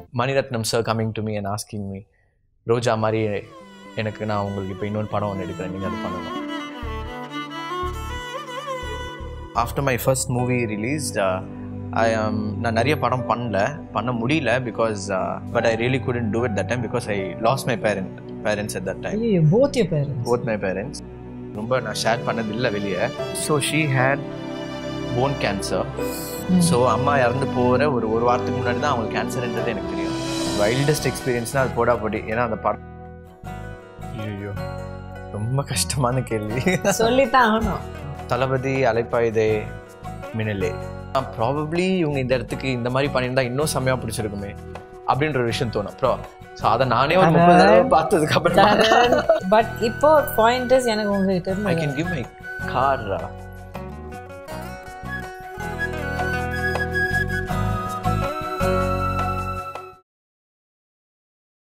Mani Ratnam sir coming to me and asking me Roja மாதிரி எனக்கு நான் உங்களுக்கு இப்போ இன்னொரு படம் ஒன்று எடுக்கிறேன் நீங்கள் அது பண்ணணும் after my first movie released I நான் நிறைய படம் பண்ணல பண்ண முடியல because but I really couldn't do it that time because I lost my parent parents at that time ஐயோ both your parents both my parents ரொம்ப நான் ஷேர் பண்ணது இல்லை வெளியே so she had bone cancer so அம்மா இறந்து போகிற ஒரு ஒரு வாரத்துக்கு முன்னாடி தான் அவங்களுக்கு கேன்சர்ன்றது எனக்கு தெரியும் வைல்டஸ்ட் எக்ஸ்பீரியன்ஸ்னால் அது போடா போட்டி ஏன்னா அந்த படம் ஐயோ ரொம்ப கஷ்டமான கேள்வி சொல்லித்தான் ஆகணும் தளபதி அலைப்பாயுதே மின்னலே ப்ராபப்ளி இவங்க இந்த இடத்துக்கு இந்த மாதிரி பண்ணியிருந்தா இன்னும் செம்மையா பிடிச்சிருக்குமே அப்படின்ற ஒரு விஷயம் தோணும் அப்புறம் ஸோ அதை நானே ஒரு முப்பது தடவை பார்த்ததுக்கு அப்புறம் பட் இப்போ பாயிண்ட் எனக்கு உங்ககிட்ட ஐ இருந்து கேன் கிவ் மை கார்